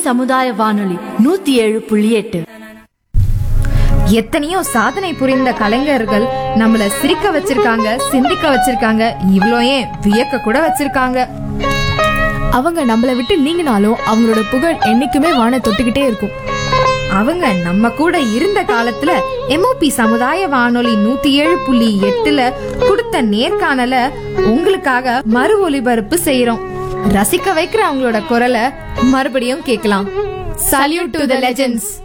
சமுதாய வானொலி நூத்தி ஏழு புள்ளி எட்டு எத்தனையோ சாதனை புரிந்த கலைஞர்கள் நம்மள சிரிக்க வச்சிருக்காங்க சிந்திக்க வச்சிருக்காங்க இவ்ளோ ஏன் வியக்க கூட வச்சிருக்காங்க அவங்க நம்மளை விட்டு நீங்கினாலும் அவங்களோட புகழ் என்னைக்குமே வான தொட்டுக்கிட்டே இருக்கும் அவங்க நம்ம கூட இருந்த காலத்துல எம்ஓபி சமுதாய வானொலி நூத்தி ஏழு புள்ளி எட்டுல கொடுத்த நேர்காணல உங்களுக்காக மறு ஒலிபரப்பு செய்யறோம் ரசிக்க வைக்கிற அவங்களோட குரலை மறுபடியும் கேட்கலாம் சல்யூட் டு த லெஜெண்ட்ஸ்